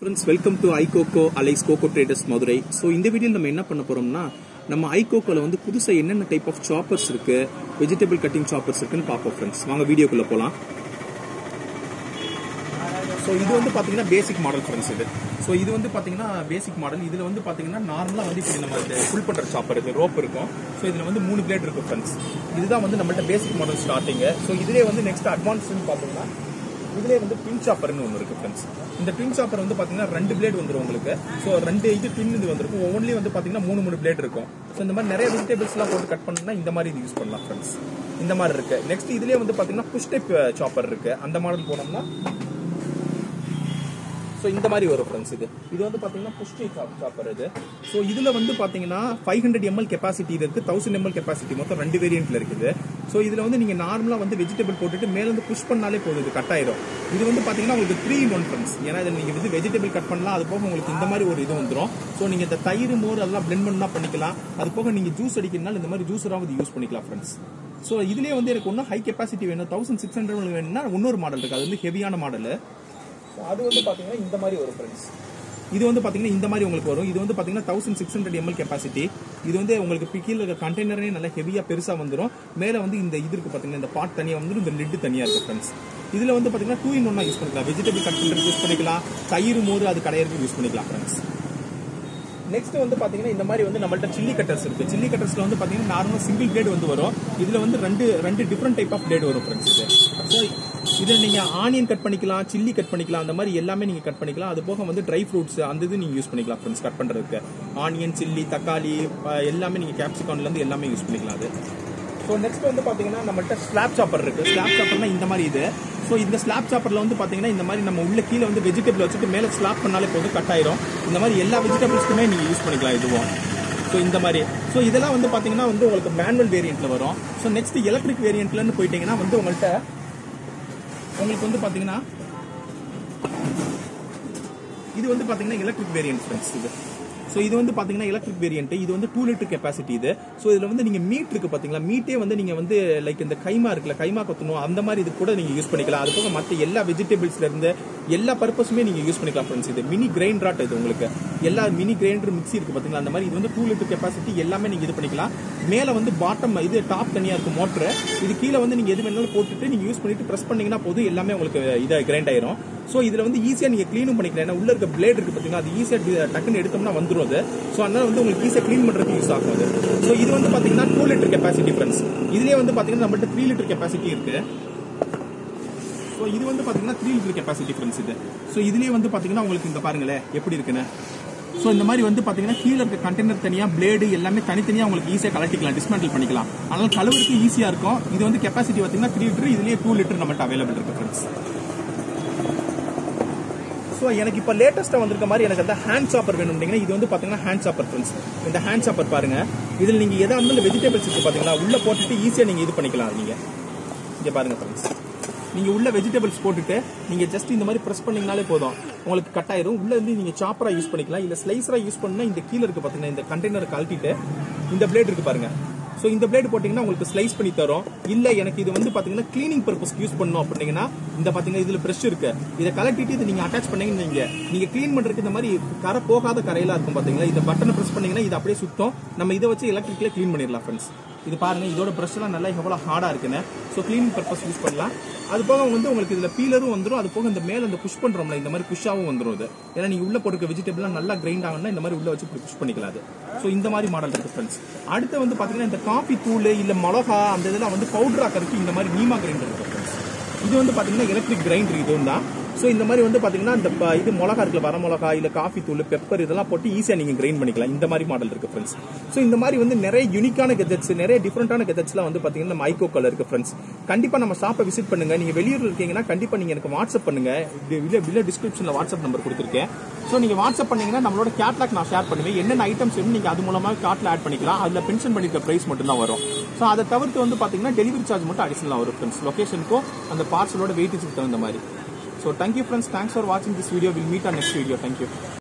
friends welcome to Icoco Alice Coco traders Madurai so இந்த வீடியோவில் நம்ம என்ன பண்ண போறோம்னா நம்ம ஐகோகோல வந்து புதுசாக என்னென்ன டைப் ஆஃப் சாப்பர்ஸ் இருக்கு வெஜிடபிள் கட்டிங் சாப்பர்ஸ் இருக்குன்னு பார்ப்போம் ஃப்ரெண்ட்ஸ் வாங்க வீடியோக்குள்ள போகலாம் ஸோ இது வந்து பார்த்தீங்கன்னா பேசிக் மாடல் ஃப்ரெண்ட்ஸ் இது ஸோ இது வந்து பார்த்தீங்கன்னா பேசிக் மாடல் இதில் வந்து பார்த்தீங்கன்னா நார்மலாக வந்து இப்படி நம்ம இந்த ஃபுல் பண்ணுற சாப்பர் இது ரோப் இருக்கும் ஸோ இதில் வந்து மூணு பிளேட் இருக்கும் ஃப்ரெண்ட்ஸ் இதுதான் வந்து நம்மள்ட்ட பேசிக் மாடல் ஸ்டார்டிங்கு ஸோ இதுலேயே வந்து நெக்ஸ்ட் அட்வான்ஸ்னு பார்த்தீங்கன்னா இதுலேயே வந்து பின் சாப்பர்னு ஒன்று இருக்கு ஃப்ரெண்ட்ஸ் இந்த பின் சாப்பர் வந்து பார்த்தீங்கன்னா ரெண்டு பிளேட் வந்துடும் உங்களுக்கு ஸோ ரெண்டு இது பின் இது வந்திருக்கும் ஒவ்வொன்றிலையும் வந்து பார்த்தீங்கன்னா மூணு மூணு பிளேட் இருக்கும் ஸோ இந்த மாதிரி நிறைய வெஜிடபிள்ஸ்லாம் போட்டு கட் பண்ணணும்னா இந்த மாதிரி இது யூஸ் பண்ணலாம் ஃப்ரெண்ட்ஸ் இந்த மாதிரி இருக்கு நெக்ஸ்ட் இதுலேயே வந்து பார்த்தீங்கன்னா புஷ் டைப் சாப்பர் இருக்கு அந்த மாடல் போனோம்னா ஸோ இந்த மாதிரி வரும் ஃப்ரெண்ட்ஸ் இது இது வந்து பார்த்தீங்கன்னா புஷ்டி சாப்பர் இது ஸோ இதில் வந்து பார்த்தீங்கன்னா ஃபைவ் ஹண்ட்ரட் எம்எல் கெப்பாசிட்டி இருக்கு தௌசண்ட் எம்எல் கெப்பாசிட்டி மொத்தம் ரெண்டு வேரியன்ட்ல இருக்குது ஸோ இதில் வந்து நீங்கள் நார்மலாக வந்து வெஜிடபிள் போட்டுட்டு மேலே வந்து புஷ் பண்ணாலே போதும் இது கட் ஆயிரும் இது வந்து பார்த்தீங்கன்னா உங்களுக்கு த்ரீ இன் ஒன் ஃப்ரெண்ட்ஸ் ஏன்னா இதில் நீங்கள் வந்து வெஜிடபிள் கட் பண்ணலாம் அது போக உங்களுக்கு இந்த மாதிரி ஒரு இது வந்துடும் ஸோ நீங்கள் இந்த தயிர் மோர் அதெல்லாம் பிளெண்ட் பண்ணா பண்ணிக்கலாம் அது போக நீங்கள் ஜூஸ் அடிக்கிறதுனால இந்த மாதிரி ஜூஸராக யூஸ் பண்ணிக்கலாம் ஃப்ரெண்ட்ஸ் ஸோ இதுலேயே வந்து எனக்கு ஒன்றும் ஹை கெப்பாசிட்டி வேணும் தௌசண்ட் சிக்ஸ் ஹண்ட்ரட் வேணும்னா இன்னொரு மாடல் இருக்கு அது வந்து ஹெவியான மாடல் அது வந்து பாத்தீங்கன்னா இந்த மாதிரி வரும் ஃப்ரெண்ட்ஸ் இது வந்து பாத்தீங்கன்னா இந்த மாதிரி உங்களுக்கு வரும் இது வந்து பாத்தீங்கன்னா thousand six hundred ML capacity இது வந்து உங்களுக்கு கீழே இருக்க கண்டெய்னரே நல்லா ஹெவியா பெருசா வந்துடும் மேல வந்து இந்த இது இருக்கு பாத்தீங்கன்னா இந்த பாட் தனியா வந்துடும் இந்த லிட் தனியா இருக்கு ஃப்ரெண்ட்ஸ் இதுல வந்து பாத்தீங்கன்னா டூ இன் ஒன்னா யூஸ் பண்ணிக்கலாம் வெஜிடபிள் கட் பண்றதுக்கு யூஸ் பண்ணிக்கலாம் தயிர் மோர் அது கடையிறதுக்கு யூஸ் பண்ணிக்கலாம் ஃப்ரெண்ட்ஸ் நெக்ஸ்ட் வந்து பாத்தீங்கன்னா இந்த மாதிரி வந்து நம்மள்ட்ட சில்லி கட்டர்ஸ் இருக்கு சில்லி கட்டர்ஸ்ல வந்து பாத்தீங்கன்னா நார்மல் சிங்கிள் பிளேட் வந்து வரும் இதுல வந்து ரெண்டு ரெண்டு டிஃப்ரெண்ட் டைப் ஆஃப் பிளேட் வரும் ஃப்ரெண்ட்ஸ் இது ஸோ இதுல நீங்க ஆனியன் கட் பண்ணிக்கலாம் சில்லி கட் பண்ணிக்கலாம் அந்த மாதிரி எல்லாமே நீங்க கட் பண்ணிக்கலாம் அது போக வந்து ட்ரை ஃப்ரூட்ஸ் அந்த இது நீங்க யூஸ் பண்ணிக்கலாம் ஃப்ரெண்ட்ஸ் கட் பண்றதுக்கு ஆனியன் சில்லி தக்காளி அஹ் எல்லாமே நீங்க கேப்சிகான்ல இருந்து எல்லாமே யூஸ் பண்ணிக்கலாம் அது ஸோ நெக்ஸ்ட் வந்து பாத்தீங்கன்னா நம்மள்ட்ட ஸ்லாப் சாப்பர் இருக்கு ஸ்லாப் சாப்பர்னா இந்த மாதிரி இது ஸோ இந்த ஸ்லாப் சாப்பர்ல வந்து பாத்தீங்கன்னா இந்த மாதிரி நம்ம உள்ள கீழே வந்து வெஜிடபிள் வச்சுட்டு மேலே ஸ்லாப் பண்ணாலே போதும் கட் ஆயிரும் இந்த மாதிரி எல்லா வெஜிடபிள்ஸ்க்குமே நீங்க யூஸ் பண்ணிக்கலாம் இதுவும் ஸோ இந்த மாதிரி ஸோ இதெல்லாம் வந்து பாத்தீங்கன்னா வந்து உங்களுக்கு மேனுவல் வேரியன்ட்ல வரும் ஸோ நெக்ஸ்ட் எலக்ட்ரிக் வேரியன்ட்லன்னு போயிட்டீங்கன்னா வந்து உங்கள்கிட்ட உங்களுக்கு வந்து பாத்தீங்கன்னா இது வந்து பாத்தீங்கன்னா எலக்ட்ரிக் வேரியன்ட் ஃப்ரெண்ட்ஸ் இது ஸோ இது வந்து பாத்தீங்கன்னா எலக்ட்ரிக் வேரியன்ட் இது வந்து டூ லிட்டர் கெப்பாசிட்டி இது ஸோ இதுல வந்து நீங்க மீட் இருக்கு பாத்தீங்களா மீட்டே வந்து நீங்க வந்து லைக் இந்த கைமா இருக்குல்ல கைமா கொத்தணும் அந்த மாதிரி இது கூட நீங்க யூஸ் பண்ணிக்கலாம் அது போக மற்ற எல்லா வெஜிடபிள்ஸ்ல இருந்து எல்லா பர்பஸுமே நீங்க யூஸ் பண்ணிக்கலாம் ஃப்ரெண்ட்ஸ் இது மினி கிரைண்டராட் இது உங்களுக்கு எல்லா மினி கிரைண்டர் மிக்ஸி இருக்கு பாத்தீங்களா அந்த மாதிரி இது வந்து டூ லிட்டர் கெப்பாசிட்டி எல்லாமே நீங்க இது பண்ணிக்கலாம் மேல வந்து பாட்டம் இது டாப் தனியா இருக்கும் மோட்டர் இது கீழே வந்து நீங்க எது வேணாலும் போட்டுட்டு நீங்க யூஸ் பண்ணிட்டு பிரஸ் பண்ணீங்கன்னா போதும் எல்லாமே உங்களுக்கு இதை கிரைண்ட் ஆயிரும் ஸோ இதுல வந்து ஈஸியா நீங்க க்ளீனும் பண்ணிக்கலாம் ஏன்னா உள்ள இருக்க பிளேட் இருக்கு பாத்தீங்கன்னா அது ஈஸியா டக்குன்னு எடுத்தோம்னா வந்துரும் அது ஸோ அதனால வந்து உங்களுக்கு ஈஸியா க்ளீன் பண்றதுக்கு யூஸ் ஆகும் அது ஸோ இது வந்து பாத்தீங்கன்னா டூ லிட்டர் கெப்பாசிட்டி ஃப்ரெண்ட்ஸ் இதுலயே வந்து பாத்தீங்கன்னா நம்மள்ட்ட த்ரீ லிட்டர் கெப்பாசிட்டி இருக்கு ஸோ இது வந்து பாத்தீங்கன்னா த்ரீ லிட்டர் கெப்பாசிட்டி ஃப்ரெண்ட்ஸ் இது ஸோ இதுலயே வந்து பாத்தீங்கன்னா உங்களுக்கு இந்த பாருங்களேன் எப்படி இருக்குன்னு ஸோ இந்த மாதிரி வந்து பாத்தீங்கன்னா கீழே இருக்க கண்டெய்னர் தனியா பிளேடு எல்லாமே தனித்தனியா உங்களுக்கு ஈஸியா கலட்டிக்கலாம் டிஸ்மேண்டில் பண்ணிக்கலாம் அதனால கழுவுறதுக்கு ஈஸியா இருக்கும் இது வந்து கெப்பாசிட்டி பாத்தீங்கன்னா த்ரீ லிட்டர் இதுலயே டூ லிட்டர் நம்மள்ட்ட அவைலபிள் இருக்கு ஃப்ரெண்ட்ஸ் ஸோ எனக்கு இப்போ லேட்டஸ்ட்டாக வந்திருக்க மாதிரி எனக்கு அந்த ஹேண்ட் சாப்பர் வேணும்னீங்கன்னா இது வந்து பார்த்தீங்கன்னா ஹேண்ட் சாப்பர் ஃப்ரெண்ட்ஸ் இந்த ஹேண்ட் சாப்பர் பாருங்க இதில் நீங்கள் எதாக இருந்தாலும் வெஜிடபிள்ஸ் இருக்கு பார்த்தீங்களா உள்ள போட்டுட்டு ஈஸியாக நீங்கள் இது பண்ணிக்கலாம் நீங்கள் இங்கே பாருங்க ஃப்ரெண்ட்ஸ் நீங்கள் உள்ள வெஜிடபிள்ஸ் போட்டுட்டு நீங்கள் ஜஸ்ட் இந்த மாதிரி ப்ரெஸ் பண்ணீங்கனாலே போதும் உங்களுக்கு கட் ஆயிரும் உள்ள இருந்து நீங்கள் சாப்பராக யூஸ் பண்ணிக்கலாம் இல்லை ஸ்லைஸராக யூஸ் பண்ணா இந்த கீழே இருக்கு பார்த்தீங்கன்னா இந்த கண்டெய்னர் கழட்டிட்டு இந்த பிளேட் இருக்கு பாருங்க ஸோ இந்த பிளேட் போட்டீங்கன்னா உங்களுக்கு ஸ்லைஸ் பண்ணி தரும் இல்ல எனக்கு இது வந்து பாத்தீங்கன்னா கிளீனிங் பர்பஸ்க்கு யூஸ் பண்ணணும் அப்படின்னீங்கன்னா இந்த பாத்தீங்கன்னா இதுல பிரஷ் இருக்கு இதை கலட்டிட்டு இதை நீங்க அட்டாச் பண்ணீங்கன்னு நீங்க நீங்க க்ளீன் பண்றதுக்கு இந்த மாதிரி கரை போகாத கரையெல்லாம் இருக்கும் பாத்தீங்களா இந்த பட்டனை பிரஸ் பண்ணீங்கன்னா இது அப்படியே சுத்தம் நம்ம இதை வச்சு எலக்ட்ரிக்ல க்ளீன் பண்ணிடலாம் ஃப்ரெண்ட்ஸ் இது பாருங்க இதோட பிரஷ் எல்லாம் நல்லா எவ்வளவு ஹார்டா இருக்குன்னு ஸோ கிளீனிங் பர்பஸ் யூஸ் பண்ணலாம் அது போக வந்து உங்களுக்கு இதுல பீலரும் வந்துடும் அது போக இந்த மேல இந்த புஷ் பண்றோம்ல இந்த மாதிரி புஷ்ஷாவும் வந்துடும் இது ஏன்னா நீங்க உள்ள போட்டுக்க வெஜிடபிள்லாம் நல்லா கிரைண்ட் ஆகணும்னா இந்த மாதிரி உள்ள வச்சு புஷ் பண்ணிக்கலாம் அது ஸோ இந்த மாதிரி மாடல் இருக்கு ஃப்ரெண்ட்ஸ் அடுத்து வந்து பாத்தீங்கன்னா இந்த காஃபி தூள் இல்ல மிளகா அந்த இதெல்லாம் வந்து பவுடர் ஆக்கிறதுக்கு இந்த மாதிரி நீமா கிரைண்டர் இருக்கு ஃப்ரெண்ட்ஸ் இது வந்து பாத்தீங்கன்னா எலக்ட்ரிக் கிரைண்டர் இதுவும் தான் ஸோ இந்த மாதிரி வந்து பாத்தீங்கன்னா இந்த ப- இது மிளகா இருக்குல்ல வர மிளகா இல்ல காஃபி தூள் பெப்பர் இதெல்லாம் போட்டு ஈஸியா நீங்க கிரைண்ட் பண்ணிக்கலாம் இந்த மாதிரி மாடல் இருக்கு ஃப்ரெண்ட்ஸ் ஸோ இந்த மாதிரி வந்து நிறைய யூனிக்கான கெஜெட்ஸ் நிறைய டிஃப்ரெண்டான கெஜெட்ஸ்லாம் வந்து பாத்தீங்கன்னா நம்ம ஐகோக்கோல இருக்கு ஃப்ரெண்ட்ஸ் கண்டிப்பா நம்ம ஷாப்பை விசிட் பண்ணுங்க நீங்க வெளியூர்ல இருக்கீங்கன்னா கண்டிப்பா நீங்க எனக்கு வாட்ஸ்அப் பண்ணுங்க இல்ல டிஸ்கிரிப்ஷன்ல வாட்ஸ்அப் நம்பர் கொடுத்துருக்கேன் ஸோ நீங்க வாட்ஸ்அப் பண்ணீங்கன்னா நம்மளோட கேட்லாக் நான் ஷேர் பண்ணுவேன் என்னென்ன ஐட்டம்ஸ் வேணும் நீங்க அது மூலமா கார்ட்ல ஆட் பண்ணிக்கலாம் அதுல பென்ஷன் பண்ணிருக்க பிரைஸ் மட்டும் தான் வரும் ஸோ அதை தவிர்த்து வந்து பாத்தீங்கன்னா டெலிவரி சார்ஜ் மட்டும் அடிஷனலா வரும் ஃப்ரெண்ட்ஸ் லொகேஷனுக்கும் அந்த பார்சலோட வெயிட்டேஜுக்கு தகுந்த மாதிரி so thank you friends thanks for வாட்சிங் this video will meet on next video thank you